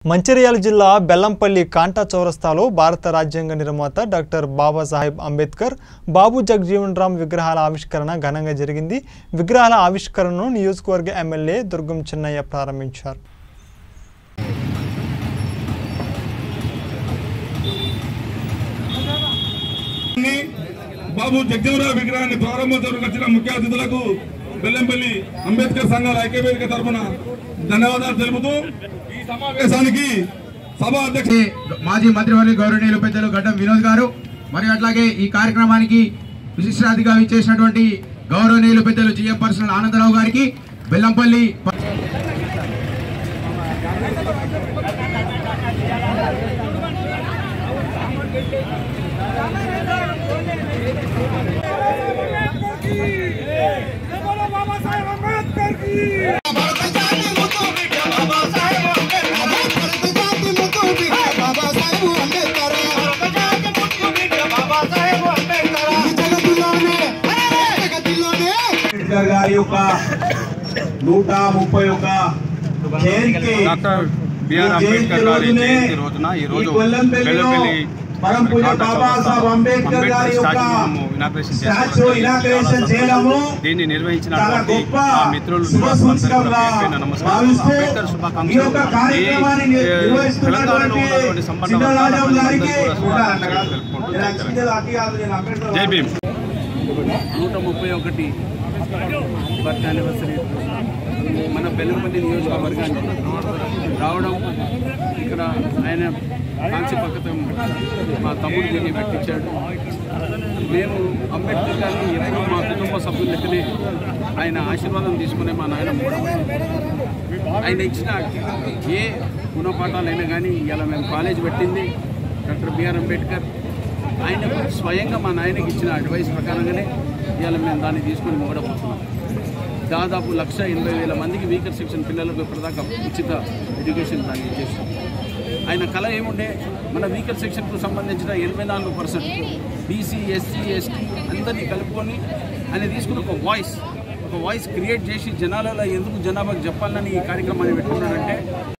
మంచిర్యాల జిల్లా బెల్లంపల్లి కాంటా చౌరస్తాలో భారత రాజ్యాంగ నిర్మాత డాక్టర్ బాబాసాహెబ్ అంబేద్కర్ బాబు జగజీవన్ రామ్ విగ్రహాల ఆవిష్కరణ ఘనంగా జరిగింది విగ్రహాల ఆవిష్కరణను నియోజకవర్గ ఎమ్మెల్యే దుర్గం చిన్నయ్య ప్రారంభించారు ని బాబు జగజీవనరావు విగ్రహాన్ని ప్రారంభోత్సవం వచ్చిన ముఖ్య అతిథులకు బెల్లంపల్లి అంబేద్కర్ సంఘాల ఐక్యవేదిక తరఫున ధన్యవాదాలు తెలుపుతూ ఈ సమావేశానికి సభ అధ్యక్ష మాజీ మంత్రివర్గ గౌరవనీయులు పెద్దలు గడ్డం వినోద్ గారు మరియు అట్లాగే ఈ కార్యక్రమానికి విశిష్ట అతిథిగా ఇచ్చేసినటువంటి గౌరవనీయులు పెద్దలు జిఎం పర్సనల్ ఆనందరావు గారికి బెల్లంపల్లి అంబేద్కర్ గారి యొక్క నూట ముప్పై ఒక జయంతి డాక్టర్ బిఆర్ అంబేద్కర్ గారి జయంతి రోజున ఈ రోజు బెల్లపల్లి పరం పూజ కాంటా బాబాసాహెబ్ అంబేద్కర్ గారి యొక్క ఇనాగ్రేషన్ స్టాచ్యూ ఇనాగ్రేషన్ చేయడము దీన్ని చాలా నిర్వహించినటువంటి గొప్ప మా మిత్రులు శుభ సూచకంగా నమస్కారం భావిస్తూ అంబేద్కర్ ఈ శుభాకాంక్షలు యొక్క కార్యక్రమాన్ని ఈ, ఏ, తెలంగాణలో నిర్వహిస్తున్నటువంటి ఉన్నటువంటి సంపన్న చిన్నరాజం వర్గాల గారికి ప్రజలందరికీ కూడా శుభాకాంక్షలు తెలుపుకుంటూ ఇలా చిన్నది అతి కాదు, నేను అంబేద్కర్ జై భీమ్ నూట ముప్పై ఒకటి బర్త్ యానివర్సరీ మన బెల్లంపల్లి నియోజకవర్గానికి రావడం ఇక్కడ ఆయన కాంచి పక్కతం మా తమ్ముడు దీన్ని పెట్టించాడు మేము అంబేద్కర్ గారిని ఎప్పుడూ మా కుటుంబ సభ్యుల లెక్కనే ఆయన ఆశీర్వాదం తీసుకునే మా నాయన పోవడం ఆయన ఇచ్చిన ఏ గుణపాఠాలైనా కానీ ఇలా మేము కాలేజ్ పెట్టింది డాక్టర్ బిఆర్ అంబేద్కర్ ఆయన స్వయంగా మా నాయనకి ఇచ్చిన అడ్వైస్ ప్రకారంగానే ఇవాళ మేము దాన్ని తీసుకొని మొగడపోతున్నాం దాదాపు లక్ష ఎనభై వేల మందికి వీకర్ సెక్షన్ పిల్లలకు ఇప్పటిదాకా ఉచిత ఎడ్యుకేషన్ దాన్ని చేస్తాం ఆయన కళ ఏముండే మన వీకర్ సెక్షన్కు సంబంధించిన ఎనభై నాలుగు పర్సెంట్ బీసీ ఎస్సీ ఎస్టీ అందరినీ కలుపుకొని ఆయన తీసుకుని ఒక వాయిస్ ఒక వాయిస్ క్రియేట్ చేసి జనాలలో ఎందుకు జనాభాకు చెప్పాలని ఈ కార్యక్రమాన్ని పెట్టుకున్నాడంటే